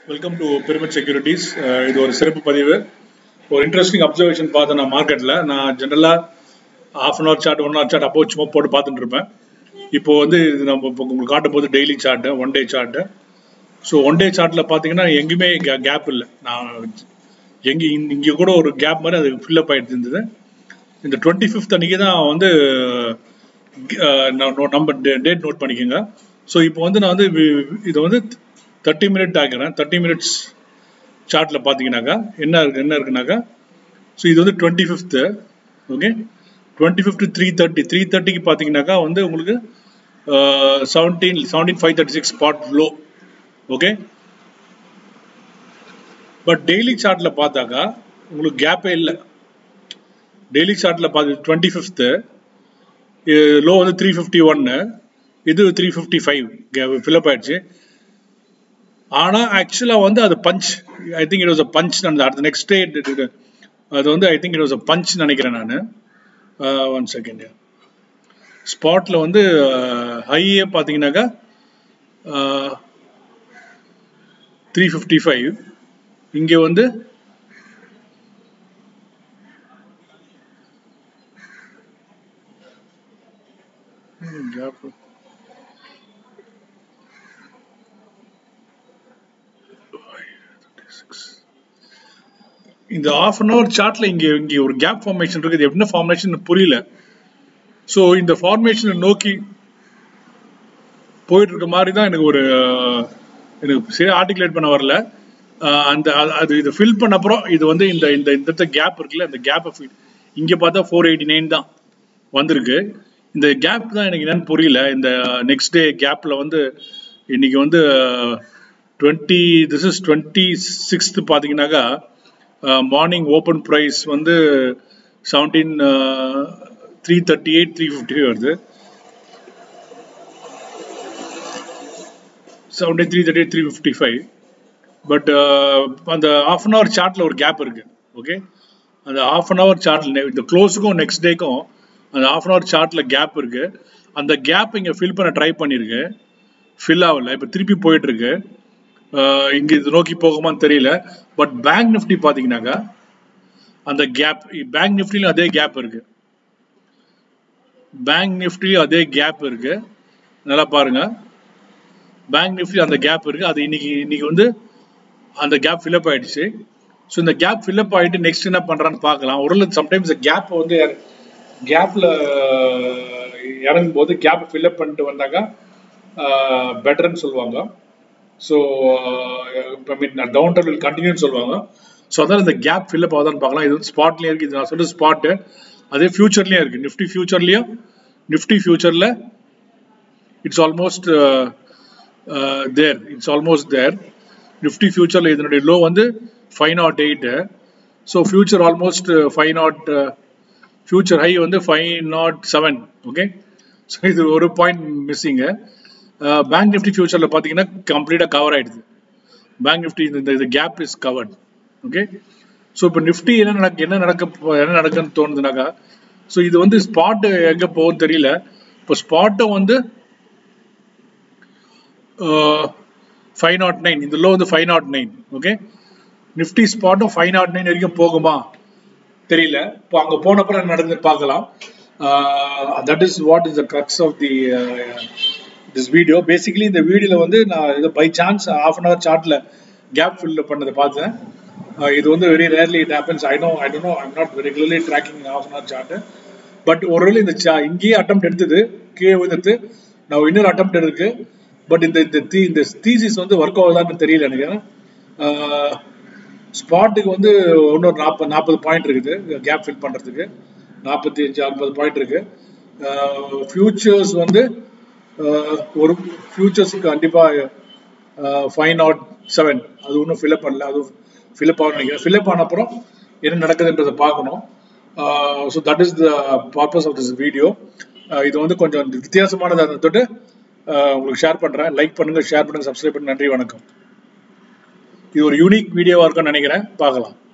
welcome to pyramid securities இது ஒரு சிறப்பு பதிவு ஒரு இன்ட்ரெஸ்டிங் அப்சர்வேஷன் பார்த்தேன் நான் மார்க்கெட்டில் நான் ஜென்ரலாக half an hour chart one hour chart அப்போ சும்மா போட்டு பார்த்துட்டு இருப்பேன் இப்போ வந்து இது நம்ம இப்போ உங்களுக்கு காட்டும் போது daily chart one day chart so one day சார்ட்டில் பார்த்தீங்கன்னா எங்கேயுமே கேப் இல்லை நான் எங்கே இங்கே கூட ஒரு கேப் மாதிரி அது ஃபில்லப் ஆகிட்டு இருந்தது இந்த டுவெண்ட்டி ஃபிஃப்த் அன்றைக்கி தான் வந்து அஹ், நான் நோ- நம்ம டேட் நோட் பண்ணிக்கோங்க ஸோ இப்போ வந்து நான் வந்து வி- இதை வந்து தேர்ட்டி மினிட் ஆக்கிறேன் தேர்ட்டி மினிட்ஸ் சார்ட்டில் பார்த்தீங்கன்னாக்கா என்ன இருக்கு என்ன இருக்குனாக்கா ஸோ இது வந்து twenty fifth okay twenty fifth three thirty three தேர்ட்டிக்கு பார்த்தீங்கன்னாக்கா வந்து உங்களுக்கு seventeen seventeen five thirty six spot low okay but daily சார்ட்டில் பார்த்தாக்கா உங்களுக்கு கேப்பே இல்லை டெய்லி சார்ட்டில் பார்த்து டுவெண்ட்டி ஃபிஃப்த்து லோ வந்து த்ரீ ஃபிஃப்டி ஒன்னு இது த்ரீ ஃபிஃப்டி ஃபைவ் ஃபில்அப் ஆயிடுச்சு ஆனால் ஆக்சுவலாக வந்து அது punch I think it was a punch நான் அடுத்த நெக்ஸ்ட் டே அது வந்து I think it was a punch நினைக்கிறேன் நான் ஒன் செகண்ட் ஸ்பாட்டில் வந்து ஹையே பார்த்தீங்கன்னாக்கா த்ரீ ஃபிஃப்டி ஃபைவ் இங்கே வந்து கேப் இந்த ஆஃப் அன் ஹவர் சார்ட்ல இங்க இங்க ஒரு கேப் ஃபார்மேஷன் இருக்கு இது என்ன ஃபார்மேஷன் புரியல ஸோ இந்த ஃபார்மேஷனை நோக்கி போயிட்டு இருக்க மாதிரி தான் எனக்கு ஒரு அஹ், எனக்கு சரி ஆர்டிகுலேட் பண்ண வரல அஹ், அந்த அது- அது இது ஃபில் பண்ண அப்புறம் இது வந்து இந்த இந்த இந்த கேப் இருக்குல்ல இந்த கேப்பை ஃபில் இங்க பார்த்தா ஃபோர் எயிட்டி நைன் தான் வந்திருக்கு இந்த கேப் தான் எனக்கு என்னன்னு புரியல இந்த நெக்ஸ்ட் டே கேப்ல வந்து இன்னைக்கு வந்து twenty this is twenty sixth பார்த்தீங்கன்னாக்கா மார்னிங் ஓப்பன் ப்ரைஸ் வந்து seventeen three thirty eight three fifty வருது seventeen three thirty eight three fifty five but அந்த ஆஃப் அன் ஹவர் சார்ட்ல ஒரு கேப் இருக்கு ஓகே அந்த ஆஃப் அன் ஹவர் சார்ட்ல இந்த க்ளோஸுக்கும் நெக்ஸ்ட் டேக்கும் அந்த ஆஃப் அன் ஹவர் சார்ட்ல கேப் இருக்கு அந்த கேப் இங்க ஃபில் பண்ண ட்ரை பண்ணிருக்கு ஃபில் ஆகல இப்போ திருப்பி போயிட்டு இருக்கு அஹ் இங்க இது நோக்கி போகுமான்னு தெரியல பட் பேங்க் நிஃப்டி பாத்தீங்கன்னாக்கா அந்த கேப் பேங்க் நிஃப்டிலும் அதே கேப் இருக்கு பேங்க் நிஃப்டியும் அதே கேப் இருக்கு நல்லா பாருங்க பேங்க் நிஃப்டி அந்த கேப் இருக்கு அது இன்னைக்கு இன்னைக்கு வந்து அந்த கேப் ஃபில்அப் ஆயிடுச்சு ஸோ இந்த கேப் ஃபில்அப் ஆயிட்டு நெக்ஸ்ட் என்ன பண்றான்னு பார்க்கலாம் ஒரு சம்டைம்ஸ் கேப் வந்து கேப்ல இறங்கும் போது கேப் ஃபில்அப் பண்ணிட்டு வந்தாங்க பெட்டர்னு சொல்லுவாங்க so I mean down will கண்டினியூன்னு சொல்லுவாங்க ஸோ அதான் இந்த கேப் ஃபில்அப் ஆகுதான்னு பார்க்கலாம் இது வந்து ஸ்பாட்லேயே இருக்குது இது நான் சொல்ற ஸ்பாட்டு அதே ஃபியூச்சர்லேயும் இருக்குது நிஃப்டி ஃபியூச்சர்லேயும் நிஃப்டி ஃபியூச்சரில் it's almost there it's almost there Nifty ஃபியூச்சரில் இதனுடைய லோ வந்து five naught eight so future almost five naught future high வந்து five naught seven okay so இது ஒரு பாயிண்ட் மிஸ்ஸிங்கு பேங்க் நிஃப்டி ஃபியூச்சரில் பார்த்தீங்கன்னா கம்ப்ளீட்டாக கவர் ஆயிடுது பேங்க் நிஃப்டி இந்த இது gap is covered okay so இப்போ நிஃப்டி என்ன நடக்க என்ன நடக்க போ- என்ன நடக்குன்னு தோணுதுனாக்கா ஸோ இது வந்து ஸ்பாட் எங்கே போகும்னு தெரியல இப்போ ஸ்பாட்டை வந்து ஃபைவ் நாட் நைன் இந்த லோ வந்து five naught nine okay Nifty ஸ்பாட்டும் ஃபைவ் நாட் நைன் வரைக்கும் போகுமா தெரியல இப்போ அங்கே போனப்பறம் என்ன நடந்து பார்க்கலாம் that is what is the crux of the this video basically இந்த வீடியோவில் வந்து நான் இது by chance half an hour சார்ட்டில் கேப் ஃபில் பண்ணதை பார்த்தேன் Uh, இது வந்து very rarely it happens I know I don't know I'm not regularly tracking of an hour chart but ஒருவேளை இந்த சா இங்கேயே அட்டம் எடுத்தது கீழே விழுந்துட்டு நான் இன்னொரு அட்டம் இருக்கு பட் இந்த இந்த தீ இந்த தீசிஸ் வந்து ஒர்க் ஆகுதான்னு தெரியல எனக்கு ஸ்பாட்டுக்கு வந்து இன்னொரு நாற்பது நாற்பது பாயிண்ட் இருக்குது கேப் ஃபில் பண்ணுறதுக்கு நாற்பத்தி அஞ்சு ஐம்பது பாயிண்ட் இருக்கு ஃபியூச்சர்ஸ் வந்து அஹ், ஒரு ஃபியூச்சர்ஸுக்கு கண்டிப்பாக ஃபைவ் நாட் செவன் அது ஒன்றும் ஃபில்அப் பண்ணல அது ஃபில்அப் ஆகும் நினைக்கிறேன் ஃபில்அப் ஆன அப்புறம் என்ன நடக்குதுன்றதை பார்க்கணும் so that is the purpose of this video இது வந்து கொஞ்சம் வித்தியாசமானதை தொட்டு அஹ், உங்களுக்கு ஷேர் பண்ணுறேன் லைக் பண்ணுங்கள் ஷேர் பண்ணுங்கள் சப்ஸ்கிரைப் பண்ணுங்க நன்றி வணக்கம் இது ஒரு யூனிக் வீடியோவாக இருக்கும்னு நினைக்கிறேன் பார்க்கலாம்